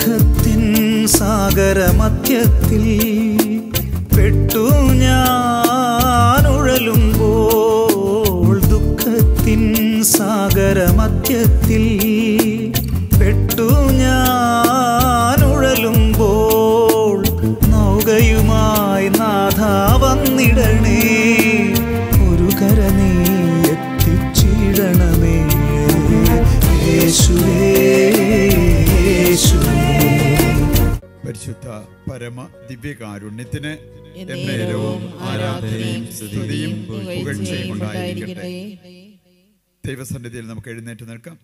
ദുഃഖത്തിൻ സാഗരമധ്യത്തിൽ പെട്ടു ഞാൻ ഉഴലുമ്പോൾ ദുഃഖത്തിൻ സാഗരമധ്യത്തിൽ പെട്ടു ഞാൻ ഉഴലുമ്പോൾ നൗകയുമായി നാഥ വന്നിടണേ ഒരു കര നീ എത്തിച്ചിടണമേ യേശുവേ യേശുവേ പരിശുദ്ധ പരമ ദിവ്യകാരുണ്യത്തിന് എന്നേരവും ആരാധനയും സ്തുതിയും പുകഴ്ചയും ഉണ്ടായിരിക്കട്ടെ ദൈവസന്നിധിയിൽ നമുക്ക് എഴുന്നേറ്റ് നിൽക്കാം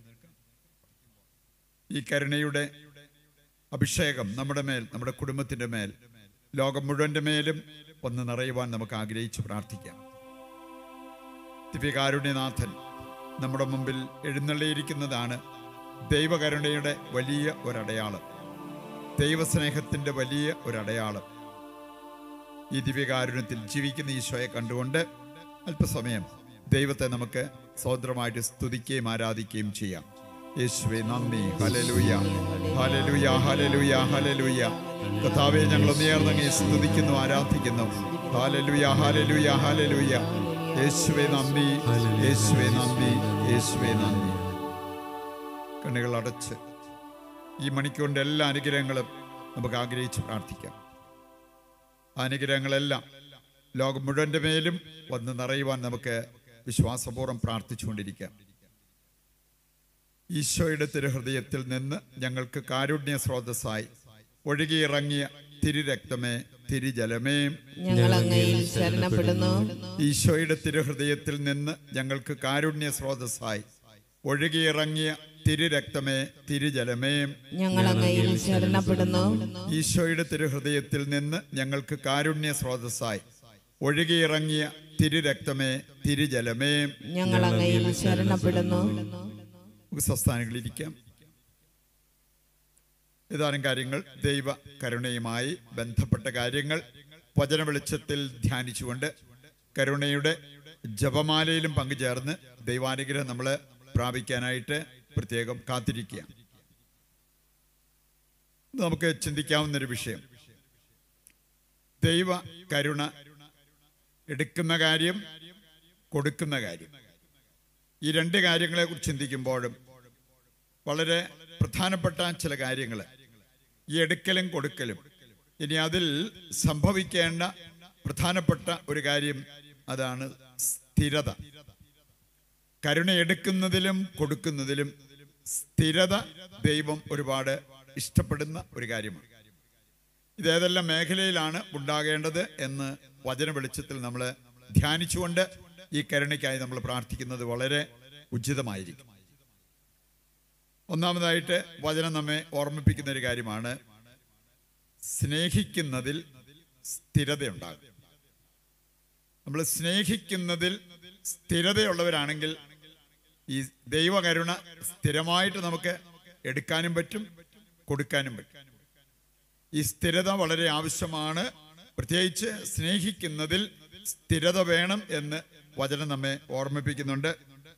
ഈ കരുണയുടെ അഭിഷേകം നമ്മുടെ മേൽ നമ്മുടെ കുടുംബത്തിൻ്റെ മേൽ ലോകം മുഴുവൻ്റെ മേലും ഒന്ന് നിറയുവാൻ നമുക്ക് ആഗ്രഹിച്ച് പ്രാർത്ഥിക്കാം ദിവ്യകാരുണ്യനാഥൻ നമ്മുടെ മുമ്പിൽ എഴുന്നള്ളിയിരിക്കുന്നതാണ് ദൈവകരുണയുടെ വലിയ ഒരടയാളം ദൈവസ്നേഹത്തിൻ്റെ വലിയ ഒരടയാളം ഈ ദിവ്യകാരുണ്യത്തിൽ ജീവിക്കുന്ന ഈശോയെ കണ്ടുകൊണ്ട് അല്പസമയം ദൈവത്തെ നമുക്ക് സ്വതന്ത്രമായിട്ട് സ്തുതിക്കുകയും ആരാധിക്കുകയും ചെയ്യാം യേശുവെ നന്ദി ഹലലുയ ഹലലുയ ഹലലുയ ഹലലുയ കഥാവെ ഞങ്ങൾ നേർന്നങ്ങി സ്തുതിക്കുന്നു ആരാധിക്കുന്നു ഹാലലുയ ഹാലലുയ ഹാലലുയ യേശുവെ നന്ദി യേശുവെ നന്ദി യേശുവെ നന്ദി കണ്ണുകൾ അടച്ച് ഈ മണിക്കൂറിൻ്റെ എല്ലാ അനുഗ്രഹങ്ങളും നമുക്ക് ആഗ്രഹിച്ച് പ്രാർത്ഥിക്കാം ആ അനുഗ്രഹങ്ങളെല്ലാം ലോകം മുഴുവൻ്റെ മേലും വന്ന് നിറയുവാൻ നമുക്ക് വിശ്വാസപൂർവ്വം പ്രാർത്ഥിച്ചുകൊണ്ടിരിക്കാം ഈശോയുടെ തിരുഹൃദയത്തിൽ നിന്ന് ഞങ്ങൾക്ക് കാരുണ്യ സ്രോതസ്സായി ഒഴുകിയിറങ്ങിയ തിരുരക്തമേ തിരുജലമേ ഞങ്ങൾ അങ്ങയിൽ ശരണപ്പെടുന്നു ഈശോയുടെ തിരുഹൃദയത്തിൽ നിന്ന് ഞങ്ങൾക്ക് കാരുണ്യ സ്രോതസ്സായി ഒഴുകിയിറങ്ങിയ തിരുരക്തമേ തിരുജലമേ ഞങ്ങൾ അങ്ങയിൽ ശരണപ്പെടുന്നു ഈശോയുടെ തിരുഹൃദയത്തിൽ നിന്ന് ഞങ്ങൾക്ക് കാരുണ്യ സ്രോതസ്സായി ഒഴുകിയിറങ്ങിയ തിരുരക്തമേ തിരുജലമേ ഞങ്ങൾ അങ്ങയിൽ ശരണപ്പെടുന്നു നമുക്ക് സ്വസ്ഥാനങ്ങളിരിക്കാം ഏതാനും കാര്യങ്ങൾ ദൈവ കരുണയുമായി ബന്ധപ്പെട്ട കാര്യങ്ങൾ വചന വെളിച്ചത്തിൽ ധ്യാനിച്ചുകൊണ്ട് കരുണയുടെ ജപമാലയിലും പങ്കുചേർന്ന് ദൈവാനുഗ്രഹം നമ്മൾ പ്രാപിക്കാനായിട്ട് പ്രത്യേകം കാത്തിരിക്കുക ഇത് നമുക്ക് ചിന്തിക്കാവുന്നൊരു വിഷയം ദൈവ കരുണ എടുക്കുന്ന കാര്യം കൊടുക്കുന്ന കാര്യം ഈ രണ്ട് കാര്യങ്ങളെ കുറിച്ച് ചിന്തിക്കുമ്പോഴും വളരെ പ്രധാനപ്പെട്ട ചില കാര്യങ്ങൾ ഈ എടുക്കലും കൊടുക്കലും ഇനി അതിൽ സംഭവിക്കേണ്ട പ്രധാനപ്പെട്ട ഒരു കാര്യം അതാണ് സ്ഥിരത കരുണ എടുക്കുന്നതിലും കൊടുക്കുന്നതിലും സ്ഥിരത ദൈവം ഒരുപാട് ഇഷ്ടപ്പെടുന്ന ഒരു കാര്യമാണ് ഇതേതെല്ലാം മേഖലയിലാണ് ഉണ്ടാകേണ്ടത് എന്ന് വചന വെളിച്ചത്തിൽ നമ്മൾ ധ്യാനിച്ചുകൊണ്ട് ഈ കരുണയ്ക്കായി നമ്മൾ പ്രാർത്ഥിക്കുന്നത് വളരെ ഉചിതമായിരിക്കും ഒന്നാമതായിട്ട് വചനം നമ്മെ ഓർമ്മിപ്പിക്കുന്ന ഒരു കാര്യമാണ് സ്നേഹിക്കുന്നതിൽ സ്ഥിരതയുണ്ടാകും നമ്മൾ സ്നേഹിക്കുന്നതിൽ സ്ഥിരതയുള്ളവരാണെങ്കിൽ ഈ ദൈവകരുണ സ്ഥിരമായിട്ട് നമുക്ക് എടുക്കാനും പറ്റും കൊടുക്കാനും പറ്റും ഈ സ്ഥിരത വളരെ ആവശ്യമാണ് പ്രത്യേകിച്ച് സ്നേഹിക്കുന്നതിൽ സ്ഥിരത വേണം എന്ന് വചനം നമ്മെ ഓർമ്മിപ്പിക്കുന്നുണ്ട്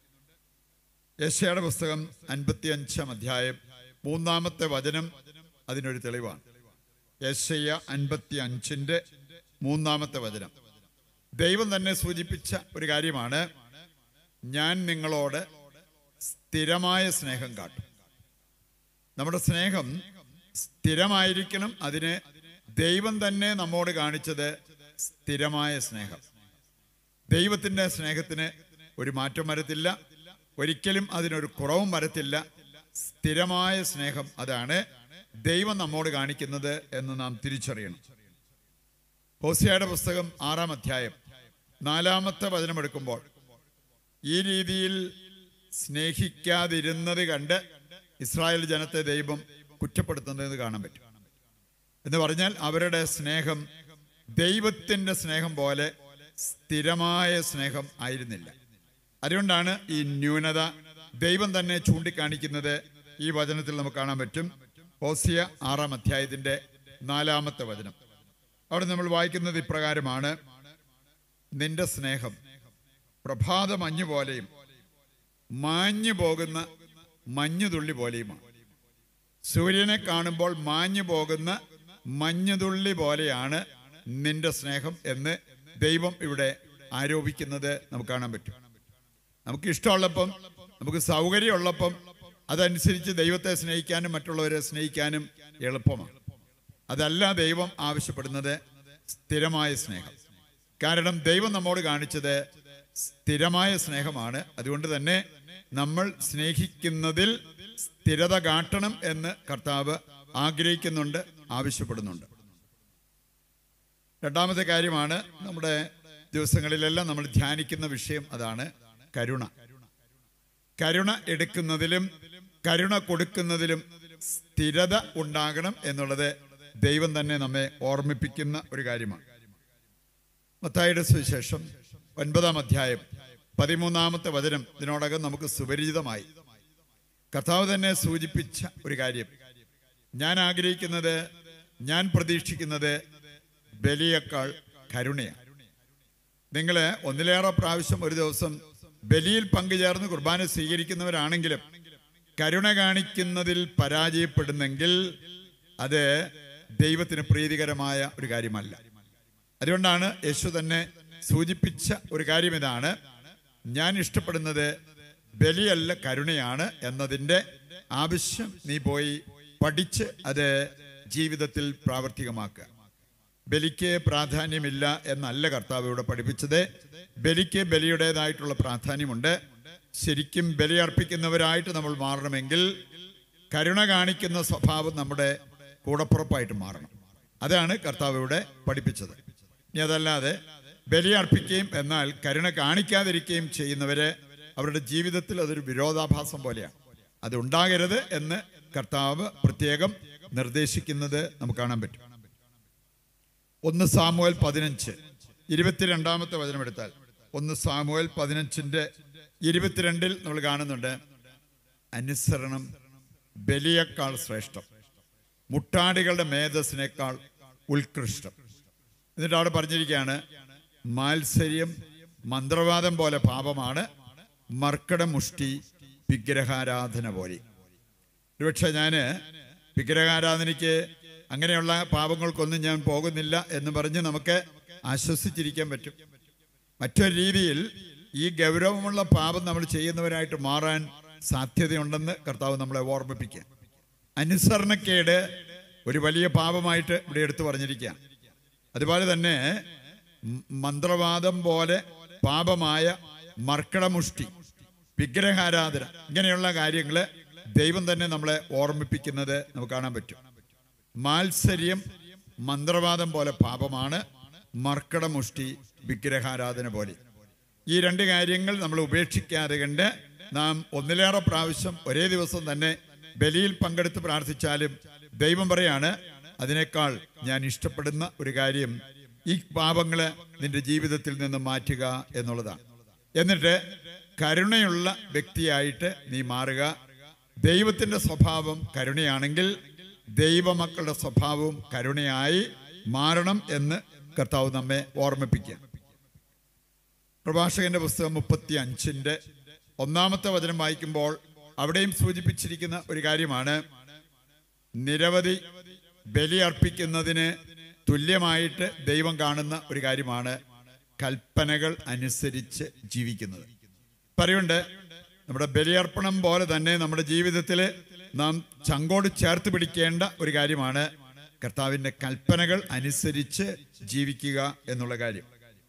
യശയുടെ പുസ്തകം അൻപത്തി അഞ്ചാം അധ്യായം മൂന്നാമത്തെ വചനം അതിനൊരു തെളിവാണ് യശയ്യ അൻപത്തി അഞ്ചിന്റെ മൂന്നാമത്തെ വചനം ദൈവം തന്നെ സൂചിപ്പിച്ച ഒരു കാര്യമാണ് ഞാൻ നിങ്ങളോട് സ്ഥിരമായ സ്നേഹം കാട്ടും നമ്മുടെ സ്നേഹം സ്ഥിരമായിരിക്കണം അതിന് ദൈവം തന്നെ നമ്മോട് കാണിച്ചത് സ്ഥിരമായ സ്നേഹം ദൈവത്തിൻ്റെ സ്നേഹത്തിന് ഒരു മാറ്റം വരത്തില്ല ഒരിക്കലും അതിനൊരു കുറവും വരത്തില്ല സ്ഥിരമായ സ്നേഹം അതാണ് ദൈവം നമ്മോട് കാണിക്കുന്നത് എന്ന് നാം തിരിച്ചറിയണം ഹോസിയയുടെ പുസ്തകം ആറാം അധ്യായം നാലാമത്തെ വചനമെടുക്കുമ്പോൾ ഈ രീതിയിൽ സ്നേഹിക്കാതിരുന്നത് കണ്ട് ഇസ്രായേൽ ജനത്തെ ദൈവം കുറ്റപ്പെടുത്തുന്നത് കാണാൻ പറ്റും എന്ന് പറഞ്ഞാൽ അവരുടെ സ്നേഹം ദൈവത്തിൻ്റെ സ്നേഹം പോലെ സ്ഥിരമായ സ്നേഹം ആയിരുന്നില്ല അതുകൊണ്ടാണ് ഈ ന്യൂനത ദൈവം തന്നെ ചൂണ്ടിക്കാണിക്കുന്നത് ഈ വചനത്തിൽ നമുക്ക് കാണാൻ പറ്റും ഓസിയ ആറാം അധ്യായത്തിന്റെ നാലാമത്തെ വചനം അവിടെ നമ്മൾ വായിക്കുന്നത് ഇപ്രകാരമാണ് നിന്റെ സ്നേഹം പ്രഭാത മഞ്ഞു പോലെയും മാഞ്ഞു പോകുന്ന മഞ്ഞുതുള്ളി പോലെയുമാണ് സൂര്യനെ കാണുമ്പോൾ മാഞ്ഞു പോകുന്ന മഞ്ഞുതുള്ളി പോലെയാണ് നിന്റെ സ്നേഹം എന്ന് ദൈവം ഇവിടെ ആരോപിക്കുന്നത് നമുക്ക് കാണാൻ പറ്റും നമുക്ക് ഇഷ്ടമുള്ളപ്പം നമുക്ക് സൗകര്യമുള്ളപ്പം അതനുസരിച്ച് ദൈവത്തെ സ്നേഹിക്കാനും മറ്റുള്ളവരെ സ്നേഹിക്കാനും എളുപ്പമാണ് അതല്ല ദൈവം ആവശ്യപ്പെടുന്നത് സ്ഥിരമായ സ്നേഹം കാരണം ദൈവം നമ്മോട് കാണിച്ചത് സ്ഥിരമായ സ്നേഹമാണ് അതുകൊണ്ട് തന്നെ നമ്മൾ സ്നേഹിക്കുന്നതിൽ സ്ഥിരത കാട്ടണം എന്ന് കർത്താവ് ആഗ്രഹിക്കുന്നുണ്ട് ആവശ്യപ്പെടുന്നുണ്ട് രണ്ടാമത്തെ കാര്യമാണ് നമ്മുടെ ദിവസങ്ങളിലെല്ലാം നമ്മൾ ധ്യാനിക്കുന്ന വിഷയം അതാണ് കരുണ കരുണ എടുക്കുന്നതിലും കരുണ കൊടുക്കുന്നതിലും സ്ഥിരത ഉണ്ടാകണം എന്നുള്ളത് ദൈവം തന്നെ നമ്മെ ഓർമ്മിപ്പിക്കുന്ന ഒരു കാര്യമാണ് മത്തായിയുടെ സുവിശേഷം ഒൻപതാം അധ്യായം പതിമൂന്നാമത്തെ വചനം ഇതിനോടകം നമുക്ക് സുപരിചിതമായി കർത്താവ് തന്നെ സൂചിപ്പിച്ച ഒരു കാര്യം ഞാൻ ആഗ്രഹിക്കുന്നത് ഞാൻ പ്രതീക്ഷിക്കുന്നത് ബലിയേക്കാൾ കരുണയാണ് നിങ്ങൾ ഒന്നിലേറെ പ്രാവശ്യം ഒരു ദിവസം ബലിയിൽ പങ്കുചേർന്ന് കുർബാന സ്വീകരിക്കുന്നവരാണെങ്കിലും കരുണ കാണിക്കുന്നതിൽ പരാജയപ്പെടുന്നെങ്കിൽ അത് ദൈവത്തിന് പ്രീതികരമായ ഒരു കാര്യമല്ല അതുകൊണ്ടാണ് യേശു തന്നെ സൂചിപ്പിച്ച ഒരു കാര്യം ഇതാണ് ഞാൻ ഇഷ്ടപ്പെടുന്നത് ബലിയല്ല കരുണയാണ് എന്നതിൻ്റെ ആവശ്യം നീ പോയി പഠിച്ച് അത് ജീവിതത്തിൽ പ്രാവർത്തികമാക്കുക ബലിക്ക് പ്രാധാന്യമില്ല എന്നല്ല കർത്താവ് ഇവിടെ പഠിപ്പിച്ചത് ബലിക്ക് ബലിയുടേതായിട്ടുള്ള പ്രാധാന്യമുണ്ട് ശരിക്കും ബലി അർപ്പിക്കുന്നവരായിട്ട് നമ്മൾ മാറണമെങ്കിൽ കരുണ കാണിക്കുന്ന സ്വഭാവം നമ്മുടെ കൂടപ്പുറപ്പായിട്ട് മാറണം അതാണ് കർത്താവ് ഇവിടെ പഠിപ്പിച്ചത് ഇനി അതല്ലാതെ ബലി അർപ്പിക്കുകയും എന്നാൽ കരുണ കാണിക്കാതിരിക്കുകയും ചെയ്യുന്നവര് അവരുടെ ജീവിതത്തിൽ അതൊരു വിരോധാഭാസം പോലെയാണ് അത് ഉണ്ടാകരുത് എന്ന് കർത്താവ് പ്രത്യേകം നിർദ്ദേശിക്കുന്നത് നമുക്ക് കാണാൻ പറ്റും ഒന്ന് സാമുവൽ പതിനഞ്ച് ഇരുപത്തിരണ്ടാമത്തെ വചനം എടുത്താൽ ഒന്ന് സാമുവൽ പതിനഞ്ചിന്റെ ഇരുപത്തിരണ്ടിൽ നമ്മൾ കാണുന്നുണ്ട് അനുസരണം ബലിയേക്കാൾ ശ്രേഷ്ഠം മുട്ടാടികളുടെ മേധസ്സിനേക്കാൾ ഉത്കൃഷ്ടം എന്നിട്ട് അവിടെ പറഞ്ഞിരിക്കുകയാണ് മാത്സര്യം മന്ത്രവാദം പോലെ പാപമാണ് മർക്കട മുഷ്ടി വിഗ്രഹാരാധന പോലെ ഒരുപക്ഷെ ഞാൻ വിഗ്രഹാരാധനയ്ക്ക് അങ്ങനെയുള്ള പാപങ്ങൾക്കൊന്നും ഞാൻ പോകുന്നില്ല എന്ന് പറഞ്ഞ് നമുക്ക് ആശ്വസിച്ചിരിക്കാൻ പറ്റും മറ്റൊരു രീതിയിൽ ഈ ഗൗരവമുള്ള പാപം നമ്മൾ ചെയ്യുന്നവരായിട്ട് മാറാൻ സാധ്യതയുണ്ടെന്ന് കർത്താവ് നമ്മളെ ഓർമ്മിപ്പിക്കുക അനുസരണക്കേട് ഒരു വലിയ പാപമായിട്ട് ഇവിടെ എടുത്തു പറഞ്ഞിരിക്കുക അതുപോലെ തന്നെ മ- മന്ത്രവാദം പോലെ പാപമായ മർക്കടമുഷ്ടി വിഗ്രഹാരാധന ഇങ്ങനെയുള്ള കാര്യങ്ങള് ദൈവം തന്നെ നമ്മളെ ഓർമ്മിപ്പിക്കുന്നത് നമുക്ക് കാണാൻ പറ്റും മാത്സര്യം മന്ത്രവാദം പോലെ പാപമാണ് മർക്കടമുഷ്ടി വിഗ്രഹാരാധന പോലെ ഈ രണ്ട് കാര്യങ്ങൾ നമ്മൾ ഉപേക്ഷിക്കാതെ കണ്ട് നാം ഒന്നിലേറെ പ്രാവശ്യം ഒരേ ദിവസം തന്നെ ബലിയിൽ പങ്കെടുത്ത് പ്രാർത്ഥിച്ചാലും ദൈവം പറയാണ് അതിനേക്കാൾ ഞാൻ ഇഷ്ടപ്പെടുന്ന ഒരു കാര്യം ഈ പാപങ്ങളെ നിന്റെ ജീവിതത്തിൽ നിന്ന് മാറ്റുക എന്നുള്ളതാണ് എന്നിട്ട് കരുണയുള്ള വ്യക്തിയായിട്ട് നീ മാറുക ദൈവത്തിന്റെ സ്വഭാവം കരുണയാണെങ്കിൽ ദൈവമക്കളുടെ സ്വഭാവവും കരുണയായി മാറണം എന്ന് കർത്താവ് നമ്മെ ഓർമ്മിപ്പിക്കുക പ്രഭാഷകന്റെ പുസ്തകം മുപ്പത്തി അഞ്ചിന്റെ ഒന്നാമത്തെ വചനം വായിക്കുമ്പോൾ അവിടെയും സൂചിപ്പിച്ചിരിക്കുന്ന ഒരു കാര്യമാണ് നിരവധി ബലി അർപ്പിക്കുന്നതിന് തുല്യമായിട്ട് ദൈവം കാണുന്ന ഒരു കാര്യമാണ് കൽപ്പനകൾ അനുസരിച്ച് ജീവിക്കുന്നത് പറയുണ്ട് നമ്മുടെ ബലിയർപ്പണം പോലെ തന്നെ നമ്മുടെ ജീവിതത്തിൽ നാം ചങ്കോട് ചേർത്ത് പിടിക്കേണ്ട ഒരു കാര്യമാണ് കർത്താവിന്റെ കൽപ്പനകൾ അനുസരിച്ച് ജീവിക്കുക എന്നുള്ള കാര്യം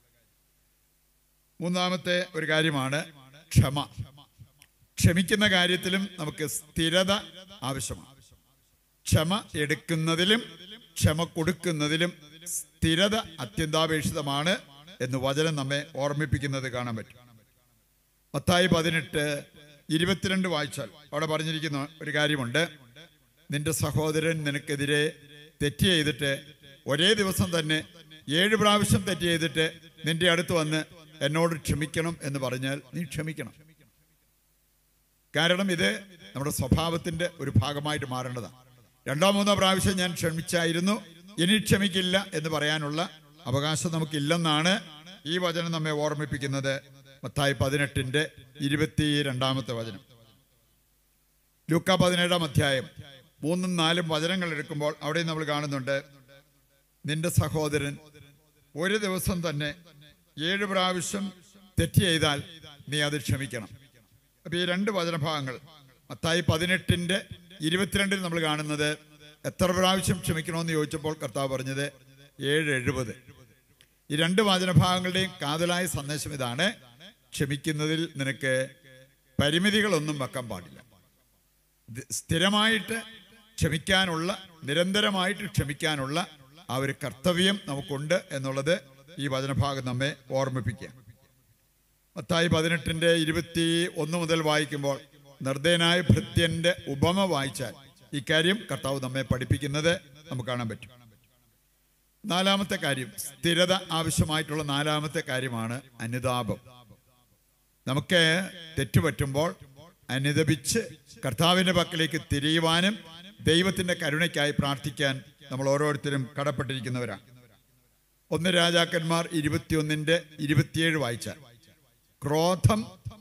മൂന്നാമത്തെ ഒരു കാര്യമാണ് ക്ഷമ ക്ഷമിക്കുന്ന കാര്യത്തിലും നമുക്ക് സ്ഥിരത ആവശ്യമാണ് ക്ഷമ എടുക്കുന്നതിലും ക്ഷമ കൊടുക്കുന്നതിലും സ്ഥിരത അത്യന്താപേക്ഷിതമാണ് എന്ന് വചനം നമ്മെ ഓർമ്മിപ്പിക്കുന്നത് കാണാൻ പറ്റും പത്തായി പതിനെട്ട് ഇരുപത്തിരണ്ട് വായിച്ചാൽ അവിടെ പറഞ്ഞിരിക്കുന്ന ഒരു കാര്യമുണ്ട് നിന്റെ സഹോദരൻ നിനക്കെതിരെ തെറ്റ് ചെയ്തിട്ട് ഒരേ ദിവസം തന്നെ ഏഴ് പ്രാവശ്യം തെറ്റ് ചെയ്തിട്ട് നിന്റെ അടുത്ത് വന്ന് എന്നോട് ക്ഷമിക്കണം എന്ന് പറഞ്ഞാൽ നീ ക്ഷമിക്കണം കാരണം ഇത് നമ്മുടെ സ്വഭാവത്തിന്റെ ഒരു ഭാഗമായിട്ട് മാറേണ്ടതാണ് രണ്ടോ മൂന്നോ പ്രാവശ്യം ഞാൻ ക്ഷമിച്ചായിരുന്നു ഇനി ക്ഷമിക്കില്ല എന്ന് പറയാനുള്ള അവകാശം നമുക്കില്ലെന്നാണ് ഈ വചനം നമ്മെ ഓർമ്മിപ്പിക്കുന്നത് മത്തായി പതിനെട്ടിന്റെ ഇരുപത്തി രണ്ടാമത്തെ വചനം ലൂക്ക പതിനേഴാം അധ്യായം മൂന്നും നാലും വചനങ്ങൾ എടുക്കുമ്പോൾ അവിടെ നമ്മൾ കാണുന്നുണ്ട് നിന്റെ സഹോദരൻ ഒരു ദിവസം തന്നെ ഏഴ് പ്രാവശ്യം തെറ്റ് ചെയ്താൽ നീ അത് ക്ഷമിക്കണം അപ്പൊ ഈ രണ്ട് വചനഭാഗങ്ങൾ മത്തായി പതിനെട്ടിന്റെ ഇരുപത്തിരണ്ടിൽ നമ്മൾ കാണുന്നത് എത്ര പ്രാവശ്യം ക്ഷമിക്കണമെന്ന് ചോദിച്ചപ്പോൾ കർത്താവ് പറഞ്ഞത് ഏഴ് എഴുപത് ഈ രണ്ട് വചനഭാഗങ്ങളുടെയും കാതലായ സന്ദേശം ഇതാണ് ക്ഷമിക്കുന്നതിൽ നിനക്ക് പരിമിതികളൊന്നും വെക്കാൻ പാടില്ല ഇത് സ്ഥിരമായിട്ട് ക്ഷമിക്കാനുള്ള നിരന്തരമായിട്ട് ക്ഷമിക്കാനുള്ള ആ ഒരു കർത്തവ്യം നമുക്കുണ്ട് എന്നുള്ളത് ഈ വചനഭാഗം നമ്മെ ഓർമ്മിപ്പിക്കുക മത്തായി പതിനെട്ടിന്റെ ഇരുപത്തി ഒന്ന് മുതൽ വായിക്കുമ്പോൾ നിർദ്ദയനായ ഭൃത്യന്റെ ഉപമ വായിച്ചാൽ ഇക്കാര്യം കർത്താവ് നമ്മെ പഠിപ്പിക്കുന്നത് നമുക്ക് കാണാൻ പറ്റും നാലാമത്തെ കാര്യം സ്ഥിരത ആവശ്യമായിട്ടുള്ള നാലാമത്തെ കാര്യമാണ് അനുതാപം നമുക്ക് തെറ്റുപറ്റുമ്പോൾ അനുദപിച്ച് കർത്താവിന്റെ പക്കലേക്ക് തിരിയുവാനും ദൈവത്തിന്റെ കരുണയ്ക്കായി പ്രാർത്ഥിക്കാൻ നമ്മൾ ഓരോരുത്തരും കടപ്പെട്ടിരിക്കുന്നവരാണ് ഒന്ന് രാജാക്കന്മാർ ഇരുപത്തിയൊന്നിന്റെ ഇരുപത്തിയേഴ് വായിച്ചാൽ ക്രോധം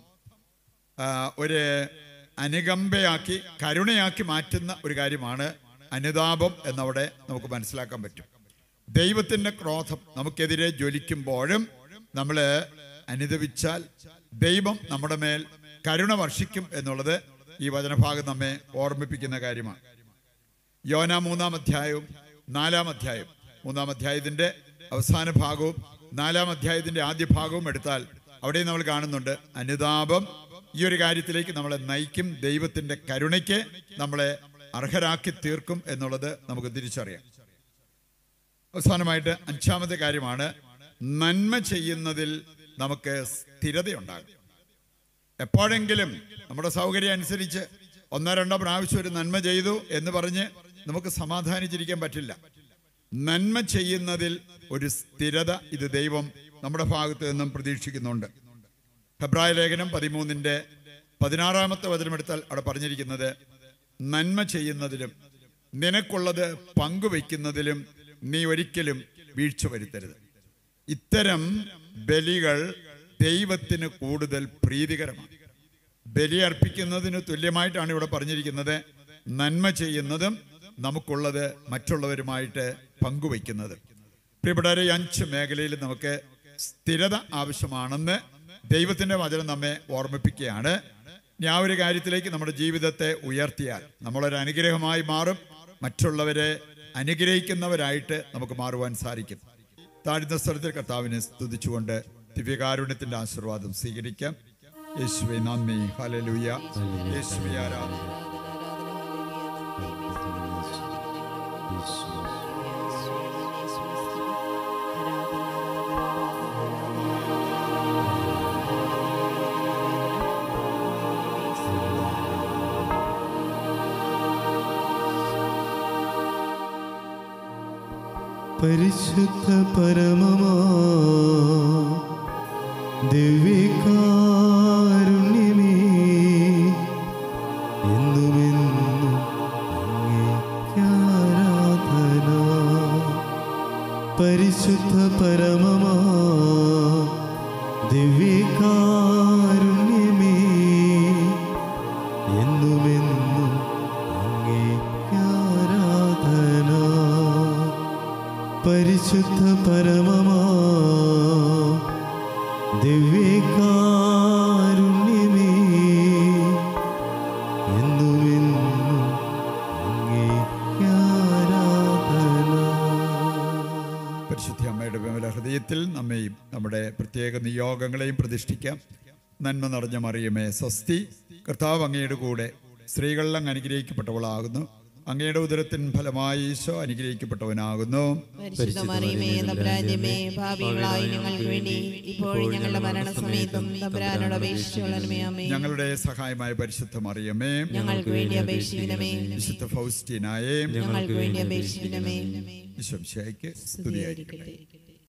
ആ, ഒരു അനുകമ്പയാക്കി കരുണയാക്കി മാറ്റുന്ന ഒരു കാര്യമാണ് അനുതാപം എന്നവിടെ നമുക്ക് മനസ്സിലാക്കാൻ പറ്റും ദൈവത്തിന്റെ ക്രോധം നമുക്കെതിരെ ജ്വലിക്കുമ്പോഴും നമ്മൾ അനുദപിച്ചാൽ ദൈവം നമ്മുടെ മേൽ കരുണ വർഷിക്കും എന്നുള്ളത് ഈ വചനഭാഗം നമ്മെ ഓർമ്മിപ്പിക്കുന്ന കാര്യമാണ് യോന മൂന്നാം അധ്യായവും നാലാം അധ്യായം മൂന്നാം അധ്യായത്തിന്റെ അവസാന ഭാഗവും നാലാം അധ്യായത്തിന്റെ ആദ്യ ഭാഗവും എടുത്താൽ അവിടെ നമ്മൾ കാണുന്നുണ്ട് അനുതാപം ഈ ഒരു കാര്യത്തിലേക്ക് നമ്മളെ നയിക്കും ദൈവത്തിന്റെ കരുണയ്ക്ക് നമ്മളെ അർഹരാക്കി തീർക്കും എന്നുള്ളത് നമുക്ക് തിരിച്ചറിയാം അവസാനമായിട്ട് അഞ്ചാമത്തെ കാര്യമാണ് നന്മ ചെയ്യുന്നതിൽ നമുക്ക് സ്ഥിരതയുണ്ടാകും എപ്പോഴെങ്കിലും നമ്മുടെ സൗകര്യം അനുസരിച്ച് ഒന്നോ രണ്ടോ പ്രാവശ്യം ഒരു നന്മ ചെയ്തു എന്ന് പറഞ്ഞ് നമുക്ക് സമാധാനിച്ചിരിക്കാൻ പറ്റില്ല നന്മ ചെയ്യുന്നതിൽ ഒരു സ്ഥിരത ഇത് ദൈവം നമ്മുടെ ഭാഗത്ത് നിന്നും പ്രതീക്ഷിക്കുന്നുണ്ട് ഫെബ്രായ ലേഖനം പതിമൂന്നിന്റെ പതിനാറാമത്തെ വചനമെടുത്താൽ അവിടെ പറഞ്ഞിരിക്കുന്നത് നന്മ ചെയ്യുന്നതിലും നിനക്കുള്ളത് പങ്കുവെക്കുന്നതിലും നീ ഒരിക്കലും വീഴ്ച വരുത്തരുത് ഇത്തരം ബലികൾ ദൈവത്തിന് കൂടുതൽ പ്രീതികരമാണ് ബലി അർപ്പിക്കുന്നതിന് തുല്യമായിട്ടാണ് ഇവിടെ പറഞ്ഞിരിക്കുന്നത് നന്മ ചെയ്യുന്നതും നമുക്കുള്ളത് മറ്റുള്ളവരുമായിട്ട് പങ്കുവയ്ക്കുന്നത് പ്രിയപ്പെട്ടവരെ ഈ അഞ്ച് മേഖലയിൽ നമുക്ക് സ്ഥിരത ആവശ്യമാണെന്ന് ദൈവത്തിന്റെ വചനം നമ്മെ ഓർമ്മിപ്പിക്കുകയാണ് ഇനി ആ ഒരു കാര്യത്തിലേക്ക് നമ്മുടെ ജീവിതത്തെ ഉയർത്തിയാൽ നമ്മളൊരു അനുഗ്രഹമായി മാറും മറ്റുള്ളവരെ അനുഗ്രഹിക്കുന്നവരായിട്ട് നമുക്ക് മാറുവാൻ സാധിക്കും താഴ്ന്ന സ്ഥലത്തിൽ കർത്താവിനെ സ്തുതിച്ചുകൊണ്ട് ദിവ്യകാരുണ്യത്തിന്റെ ആശീർവാദം സ്വീകരിക്കാം യേശുവെ നന്ദി ഹലലുയ യേശുവെ ആരാധന പരിശുദ്ധ പരമമാ ദിവ്യകാരുണ്യമേ എന്നുമെന്നും അങ്ങേക്കാരാധന പരിശുദ്ധ പരമമാ ദിവ്യകാരുണ്യമേ എന്നുമെന്നും അങ്ങേക്കാരാധന പരിശുദ്ധ പരമമാ ദിവ്യകാരുണ്യമേ എന്നുമെന്നും അങ്ങേക്കാരാധന പരിശുദ്ധ അമ്മയുടെ വിമല ഹൃദയത്തിൽ നമ്മെയും നമ്മുടെ പ്രത്യേക നിയോഗങ്ങളെയും പ്രതിഷ്ഠിക്കാം നന്മ നിറഞ്ഞ മറിയമേ സ്വസ്തി കർത്താവ് അങ്ങയുടെ കൂടെ സ്ത്രീകളിൽ അങ്ങ് അനുഗ്രഹിക്കപ്പെട്ടവളാകുന്നു അങ്ങയുടെ ഉദരത്തിൻ ഫലമായി ഈശോ അനുഗ്രഹിക്കപ്പെട്ടവനാകുന്നു പരിശുദ്ധമറിയമേ തമ്പുരാന്യമേ ഭാവികളായി ഞങ്ങൾക്ക് വേണ്ടി ഇപ്പോഴും ഞങ്ങളുടെ മരണസമയത്തും തമ്പുരാനോട് അപേക്ഷിച്ചുള്ളമേ അമ്മേ ഞങ്ങളുടെ സഹായമായ പരിശുദ്ധ മറിയമേ ഞങ്ങൾക്ക് വേണ്ടി അപേക്ഷിക്കണമേ വിശുദ്ധ ഫൗസ്റ്റീനായേ ഞങ്ങൾക്ക് വേണ്ടി അപേക്ഷിക്കണമേ വിശ്വംശയ്ക്ക് സ്തുതിയായിരിക്കട്ടെ സ്തുതിയായിരിക്കട്ടെ